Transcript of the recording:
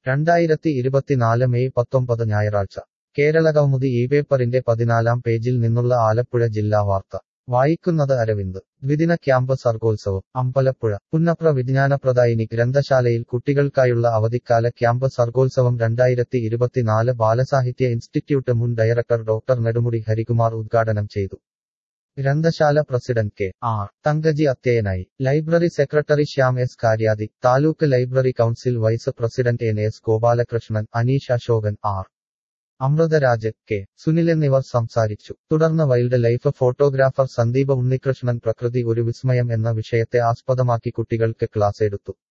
രണ്ടായിരത്തി ഇരുപത്തിനാല് മെയ് പത്തൊമ്പത് ഞായറാഴ്ച കേരളകൗമുദി ഈ പേപ്പറിന്റെ പതിനാലാം പേജിൽ നിന്നുള്ള ആലപ്പുഴ ജില്ലാ വാർത്ത വായിക്കുന്നത് അരവിന്ദ് ദ്വിദിന ക്യാമ്പ് സർഗോത്സവം അമ്പലപ്പുഴ പുന്നപ്ര വിജ്ഞാനപ്രദായിനി ഗ്രന്ഥശാലയിൽ കുട്ടികൾക്കായുള്ള അവധിക്കാല ക്യാമ്പ് സർഗോത്സവം രണ്ടായിരത്തി ഇരുപത്തിനാല് ബാലസാഹിത്യ ഇൻസ്റ്റിറ്റ്യൂട്ട് മുൻ ഡയറക്ടർ ഡോക്ടർ നെടുമുടി ഹരികുമാർ ഉദ്ഘാടനം ചെയ്തു ഗ്രന്ഥശാല പ്രസിഡന്റ് കെ ആർ തങ്കജി അത്യയനായി ലൈബ്രറി സെക്രട്ടറി ശ്യാം എസ് കാര്യാതി taluk library council vice president N S Gopalakrishnan Aneesh Ashokan R Amritharaj K Sunil എന്നിവർ സംസാരിച്ചു തുടർന്ന് wildlife photographer Sandeep Unnikrishnan പ്രകൃതി ഒരു വിസ്മയം എന്ന വിഷയത്തെ ആസ്പദമാക്കി കുട്ടികൾക്ക് ക്ലാസ് എടുത്തു